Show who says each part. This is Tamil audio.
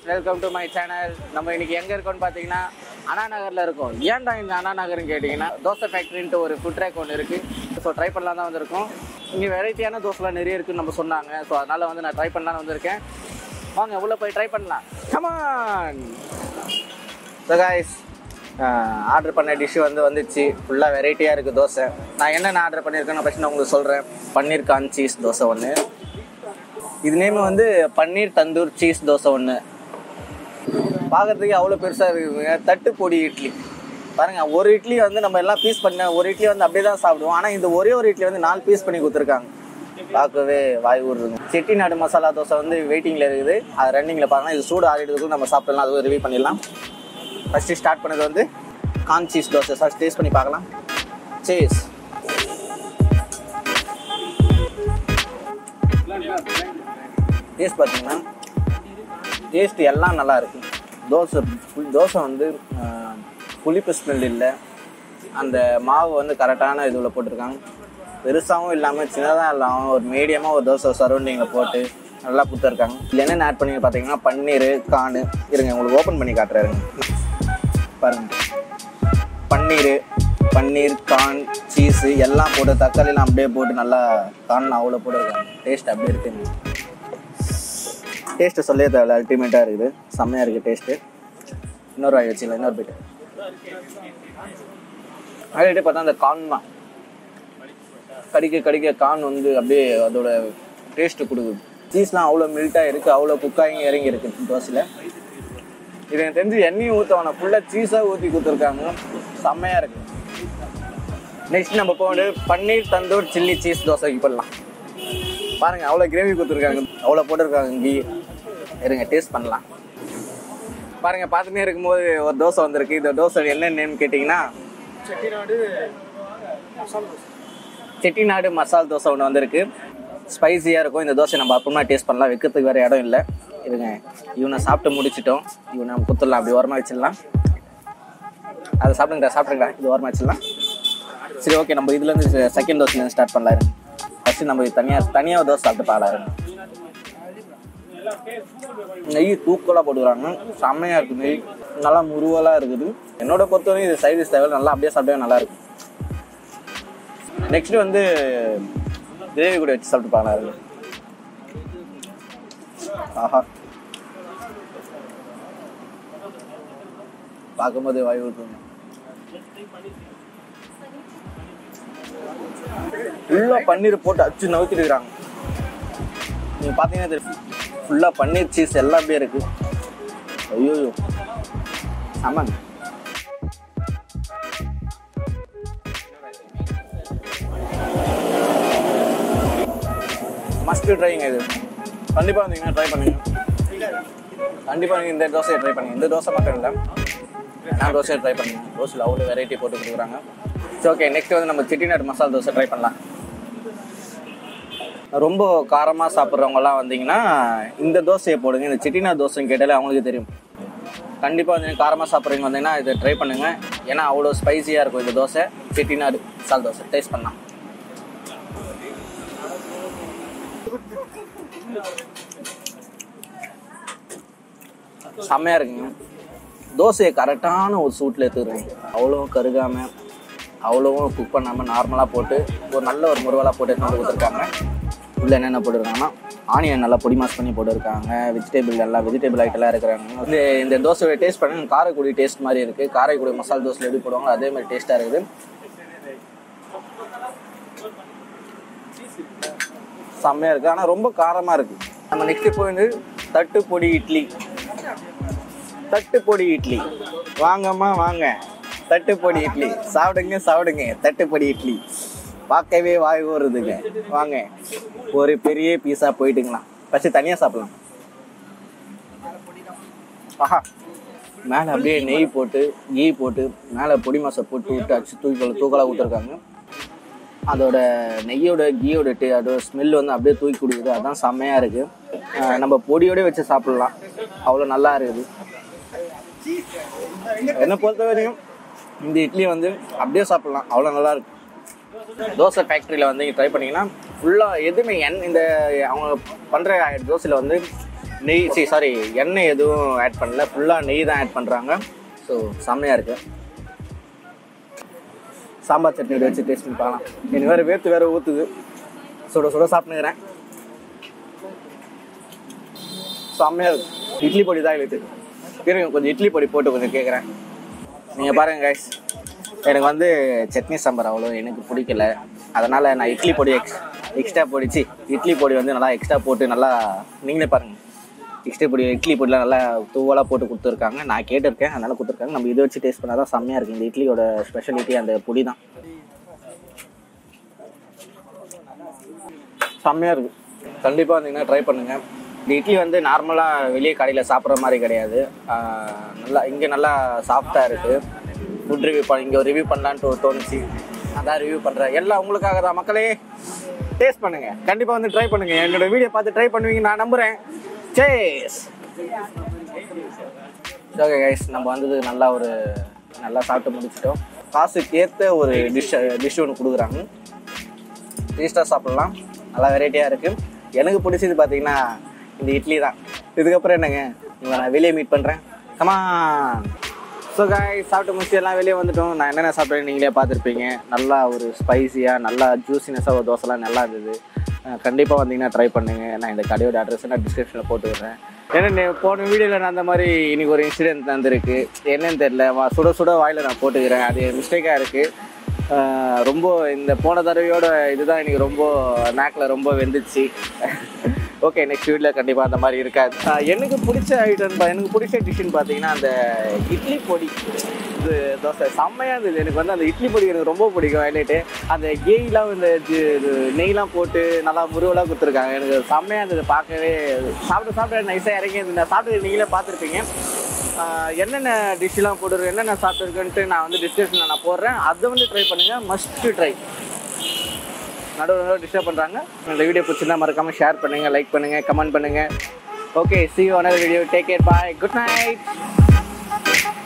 Speaker 1: வெல்கம் டு மை சேனல் நம்ம இன்னைக்கு எங்கே இருக்கோம்னு பார்த்தீங்கன்னா அண்ணா நகரில் இருக்கோம் ஏன்டா இந்த அண்ணா நகர்னு கேட்டிங்கன்னா தோசை ஃபேக்ட்ரின்ட்டு ஒரு ஃபுட் ட்ராக் ஒன்று இருக்குது ஸோ ட்ரை பண்ணலாம் தான் வந்திருக்கோம் இங்கே வெரைட்டியான தோசைலாம் நிறைய இருக்குன்னு நம்ம சொன்னாங்க ஸோ அதனால் வந்து நான் ட்ரை பண்ணலாம்னு வந்திருக்கேன் வாங்க உள்ளே போய் ட்ரை பண்ணலாம் கமான் ஸோ காய்ஸ் ஆர்டர் பண்ண டிஷ்ஷு வந்து வந்துச்சு ஃபுல்லாக வெரைட்டியாக இருக்குது தோசை நான் என்னென்ன ஆர்டர் பண்ணியிருக்கேன்னு ஃபஸ்ட் நான் உங்களுக்கு சொல்கிறேன் பன்னீர் கான் சீஸ் தோசை ஒன்று இது நேம் வந்து பன்னீர் தந்தூர் சீஸ் தோசை ஒன்று பார்க்கறதுக்கு அவ்வளோ பெருசாக இருக்குதுங்க தட்டு பொடி இட்லி பாருங்க ஒரு இட்லி வந்து நம்ம எல்லாம் பீஸ் பண்ண ஒரு இட்லி வந்து அப்படியே தான் சாப்பிடுவோம் ஆனால் இந்த ஒரே ஒரு இட்லி வந்து நாலு பீஸ் பண்ணி கொடுத்துருக்காங்க பார்க்கவே வாய் ஊறுதுங்க செட்டிநாடு மசாலா தோசை வந்து வெயிட்டிங்கில் இருக்குது அது ரன்னிங்கில் பார்க்கலாம் இது சூடு ஆறிடுறதுக்கு நம்ம சாப்பிடலாம் அதுவும் ரிவ்யூ பண்ணிடலாம் ஃபஸ்ட்டு ஸ்டார்ட் பண்ணது வந்து corn cheese dosa first taste பண்ணி பார்க்கலாம் சீஸ் டேஸ்ட் பார்த்தீங்கன்னா டேஸ்ட் எல்லாம் நல்லா இருக்கு தோசை புளி- தோசை வந்து ஆஹ், புளிப்பு ஸ்மெல் இல்லை அந்த மாவு வந்து கரெக்டான இதில் போட்டிருக்காங்க பெருசாகவும் இல்லாமல் சின்னதாக இல்லாமல் ஒரு மீடியமாக ஒரு தோசை சரௌண்டிங்கில் போட்டு நல்லா கொடுத்துருக்காங்க இதில் என்னென்ன ஆட் பண்ணி பார்த்தீங்கன்னா பன்னீர் கான் இருங்க உங்களுக்கு ஓப்பன் பண்ணி காட்டுறாருங்க பாருங்க பன்னீர் பன்னீர் கான் சீஸு எல்லாம் போட்டு தக்காளிலாம் அப்படியே போட்டு நல்லா கான்லாம் அவ்வளோ போட்டுருக்காங்க டேஸ்ட் அப்படியே இருக்குங்க டேஸ்ட்டு சொல்லவே தேவையில்ல அல்டிமேட்டாக இருக்குது செம்மையாக இருக்குது டேஸ்ட்டு இன்னொரு வாய் வச்சுக்கலாம் இன்னொரு போயிட்டு ஆல்ரெடி பார்த்தா அந்த கான் தான் கடிக்க கடிக்க கான் வந்து அப்படியே அதோட டேஸ்ட்டு கொடுக்குது சீஸ்லாம் அவ்வளோ மில்ட்டாக இருக்குது அவ்வளோ குக்காயும் இறங்கி இருக்குது தோசையில் இது எனக்கு தெரிஞ்சு எண்ணெயும் ஊற்றவன ஃபுல்லாக சீஸாக ஊற்றி கொடுத்துருக்காங்க செம்மையாக இருக்கு நெக்ஸ்ட் நம்ம போக வேண்டியது பன்னீர் தந்தூர் சில்லி சீஸ் தோசைக்கு போடலாம் பாருங்க அவ்வளோ கிரேவி கொடுத்துருக்காங்க அவ்வளோ போட்டிருக்காங்க கீ இருங்க டேஸ்ட் பண்ணலாம் பாருங்க பார்த்துட்டே இருக்கும்போது ஒரு தோசை வந்திருக்கு இந்த தோசை என்ன நேம் கேட்டிங்கன்னா செட்டிநாடு மசால் தோசை ஒன்று வந்திருக்கு ஸ்பைசியாக இருக்கும் இந்த தோசை நம்ம அப்புறமா டேஸ்ட் பண்ணலாம் வைக்கிறதுக்கு வேறு இடம் இல்லை இருங்க இவனை சாப்பிட்டு முடிச்சிட்டோம் இவனை நம்ம குத்துடலாம் அப்படி ஓரமாக வச்சிடலாம் அதை சாப்பிடுங்கடா சாப்பிடுங்கடா இது ஓரமாக வச்சிடலாம் சரி ஓகே நம்ம இதுலேருந்து செகண்ட் தோசைலேருந்து ஸ்டார்ட் பண்ணலாம் இருங்க ஃபஸ்ட்டு நம்ம தனியாக தனியாக ஒரு தோசை சாப்பிட்டு பார்க்கலாம் இருங்க நெய் தூக்கலாக போட்டுக்கிறாங்க செம்மையாக இருக்குது நெய் நல்லா முருவலாக இருக்குது என்னோட பொறுத்தவரைக்கும் இது சைடிஸ் தேவை நல்லா அப்படியே சாப்பிட்டே நல்லா இருக்கு நெக்ஸ்ட் வந்து கிரேவி கூட வச்சு சாப்பிட்டு பார்க்கலாம் இருக்கு ஆஹா பார்க்கும்போது வாய் ஊற்றுங்க ஃபுல்லாக பன்னீர் போட்டு அச்சு நவுத்திட்டு இருக்கிறாங்க நீங்கள் பார்த்தீங்கன்னா தெரியும் ஃபுல்லாக பன்னீர் சீஸ் எல்லாம் அப்படியே இருக்கு ஐயோ ஆமாங்க மஸ்ட் ட்ரைங்க இது கண்டிப்பாக வந்தீங்கன்னா ட்ரை பண்ணுங்க கண்டிப்பாக நீங்கள் இந்த தோசையை ட்ரை பண்ணுங்க இந்த தோசை மட்டும் இல்லை நான் தோசையை ட்ரை பண்ணுங்க தோசையில் அவ்வளோ வெரைட்டி போட்டு கொடுக்குறாங்க சரி ஓகே நெக்ஸ்ட் வந்து நம்ம செட்டிநாடு மசாலா தோசை ட்ரை பண்ணலாம் ரொம்ப காரமாக சாப்பிட்றவங்கலாம் வந்தீங்கன்னா இந்த தோசையை போடுங்க இந்த செட்டிநாடு தோசைன்னு கேட்டாலே அவங்களுக்கு தெரியும் கண்டிப்பாக வந்து காரமாக சாப்பிட்றவங்க வந்தீங்கன்னா இதை ட்ரை பண்ணுங்க ஏன்னா அவ்வளோ ஸ்பைசியாக இருக்கும் இந்த தோசை செட்டிநாடு மசால் தோசை டேஸ்ட் பண்ணலாம் செம்மையாக இருக்குங்க தோசையை கரெக்டான ஒரு சூட்டில் எடுத்துக்கிறேன் அவ்வளோ கருகாமல் அவ்வளோவும் குக் பண்ணாமல் நார்மலாக போட்டு ஒரு நல்ல ஒரு முருவலாக போட்டு எடுத்து வந்து கொடுத்துருக்காங்க உள்ள என்னென்ன போட்டிருக்காங்கன்னா ஆனியன் நல்லா பொடி மாஸ் பண்ணி போட்டிருக்காங்க வெஜிடபிள் எல்லாம் வெஜிடபிள் ஐட்டம்லாம் இருக்கிறாங்க இந்த இந்த தோசையை டேஸ்ட் பண்ணுங்க காரைக்குடி டேஸ்ட் மாதிரி இருக்குது காரைக்குடி மசால் தோசையில் எப்படி போடுவாங்க அதே மாதிரி டேஸ்ட்டாக இருக்குது செம்மையாக இருக்குது ஆனால் ரொம்ப காரமாக இருக்குது நம்ம நெக்ஸ்ட் போய் தட்டு பொடி இட்லி தட்டு பொடி இட்லி வாங்கம்மா வாங்க தட்டு பொடி இட்லி சாப்பிடுங்க சாப்பிடுங்க தட்டு பொடி இட்லி பார்க்கவே வாய் ஊறுதுங்க வாங்க ஒரு பெரிய பீஸா போயிட்டுங்களா ஃபஸ்ட்டு தனியாக சாப்பிடலாம் ஆஹா மேலே அப்படியே நெய் போட்டு கீ போட்டு மேலே பொடி மாசை போட்டு விட்டு அடிச்சு தூக்கி தூக்கலாக விட்டுருக்காங்க அதோட நெய்யோட கீயோட டே அதோட ஸ்மெல் வந்து அப்படியே தூக்கி கொடுக்குது அதான் செம்மையாக இருக்குது நம்ம பொடியோடய வச்சு சாப்பிட்லாம் அவ்வளோ நல்லா இருக்குது என்னை பொறுத்த வரைக்கும் இந்த இட்லி வந்து அப்படியே சாப்பிட்லாம் அவ்வளோ நல்லா இருக்கு தோசை ஃபேக்ட்ரியில் வந்து ட்ரை பண்ணிங்கன்னா ஃபுல்லாக எதுவுமே என் இந்த அவங்க பண்ணுற தோசையில் வந்து
Speaker 2: நெய் சரி சாரி எண்ணெய் எதுவும் ஆட் பண்ணல ஃபுல்லாக நெய் தான் ஆட் பண்ணுறாங்க ஸோ செம்மையாக இருக்குது சாம்பார் சட்னி வச்சு டேஸ்ட் பண்ணி பார்க்கலாம் எனக்கு வேறு வேர்த்து வேறு ஊற்றுது சுட சுட சாப்பிட்டுக்கிறேன் செம்மையாக இருக்கு இட்லி பொடி தான் இழுத்து இருங்க கொஞ்சம் இட்லி பொடி போட்டு கொஞ்சம் கேட்குறேன் நீங்கள் பாருங்க கைஸ் எனக்கு வந்து சட்னி சாம்பார் அவ்வளோ எனக்கு பிடிக்கல அதனால் நான் இட்லி பொடி எக்ஸ் எக்ஸ்ட்ரா பொடிச்சு இட்லி பொடி வந்து நல்லா எக்ஸ்ட்ரா போட்டு நல்லா நீங்களே பாருங்கள் எக்ஸ்ட்ரா பொடி இட்லி பொடிலாம் நல்லா தூவலாக போட்டு கொடுத்துருக்காங்க நான் கேட்டிருக்கேன் அதனால் கொடுத்துருக்காங்க நம்ம இதை வச்சு டேஸ்ட் பண்ணால் தான் செம்மையாக இருக்குது இந்த இட்லியோட ஸ்பெஷாலிட்டி அந்த பொடி தான் செம்மையாக இருக்குது கண்டிப்பாக வந்தீங்கன்னா ட்ரை பண்ணுங்கள் இந்த இட்லி வந்து நார்மலாக வெளியே கடையில் சாப்பிட்ற மாதிரி கிடையாது ஆஹ் நல்லா இங்கே நல்லா சாஃப்டாக இருக்குது ஃபுட் ரிவ்யூ பண்ண இங்கே ரிவ்யூ பண்ணலான்ட்டு ஒரு தோணுச்சு அதான் ரிவ்யூ பண்ணுறேன் எல்லாம் உங்களுக்காக தான் மக்களே டேஸ்ட் பண்ணுங்கள் கண்டிப்பாக வந்து ட்ரை பண்ணுங்கள் என்னோட வீடியோ பார்த்து ட்ரை பண்ணுவீங்க நான் நம்புகிறேன் சேஸ் ஓகே கைஸ் நம்ம வந்தது நல்லா ஒரு நல்லா சாப்பிட்டு முடிச்சிட்டோம் காசுக்கு ஏற்ற ஒரு டிஷ் டிஷ் ஒன்று கொடுக்குறாங்க டேஸ்ட்டாக சாப்பிட்லாம் நல்லா வெரைட்டியாக இருக்குது எனக்கு பிடிச்சது பார்த்தீங்கன்னா இந்த இட்லி தான் இதுக்கப்புறம் என்னங்க உங்களை நான் வெளியே மீட் பண்ணுறேன் கமா ஸோ காய் சாப்பிட்டு முடிச்சு எல்லாம் வெளியே வந்துட்டோம் நான் என்னென்ன சாப்பிட்டேன் நீங்களே பார்த்துருப்பீங்க நல்லா ஒரு ஸ்பைசியாக நல்லா ஜூசினஸாக ஒரு தோசைலாம் நல்லா இருந்தது கண்டிப்பாக வந்தீங்கன்னா ட்ரை பண்ணுங்க நான் இந்த கடையோட அட்ரஸ் நான் டிஸ்கிரிப்ஷனில் போட்டு விடுறேன் ஏன்னா நே- போன வீடியோவில் நான் அந்த மாதிரி இன்னைக்கு ஒரு இன்சிடென்ட் நடந்திருக்கு என்னன்னு தெரியல வா- சுட சுட வாயில் நான் போட்டுக்கிறேன் அது மிஸ்டேக்காக இருக்குது ஆஹ் ரொம்ப இந்த போன தடவையோட இதுதான் எனக்கு ரொம்ப நாக்கில் ரொம்ப வெந்துச்சு ஓகே நெக்ஸ்ட் வீட்டில் கண்டிப்பாக அந்த மாதிரி இருக்காது ஆஹ் எனக்கு பிடிச்ச ஐட்டம் எனக்கு பிடிச்ச டிஷ்ஷுன்னு பார்த்தீங்கன்னா அந்த இட்லி பொடி இது தோசை செம்மையாக இருந்தது எனக்கு வந்து அந்த இட்லி பொடி எனக்கு ரொம்ப பிடிக்கும் ஹைலைட்டு அந்த கெய்லாம் இந்த இது- இது நெய்லாம் போட்டு நல்லா முருவலாக கொடுத்துருக்காங்க எனக்கு செம்மையாக இருந்தது பார்க்கவே சாப்பிட்டு சாப்பிட்டு நைஸாக இறங்கி இருந்தது நான் சாப்பிட்டு நீங்களே பார்த்துருப்பீங்க ஆஹ் என்னென்ன டிஷ்ஷெலாம் போட்டுருக்கு என்னென்ன சாப்பிட்டுருக்குன்ட்டு நான் வந்து டிஸ்கிரிப்ஷனில் நான் போடுறேன் அதை வந்து ட்ரை பண்ணுங்கள் மஸ்ட்டு ட்ரை நடுவு நடுவு டிஸ்டர்ப் பண்ணுறாங்க இந்த வீடியோ பிடிச்சிருந்தா மறக்காமல் ஷேர் பண்ணுங்கள் லைக் பண்ணுங்கள் கமெண்ட் பண்ணுங்கள் okay see one video take care bye good night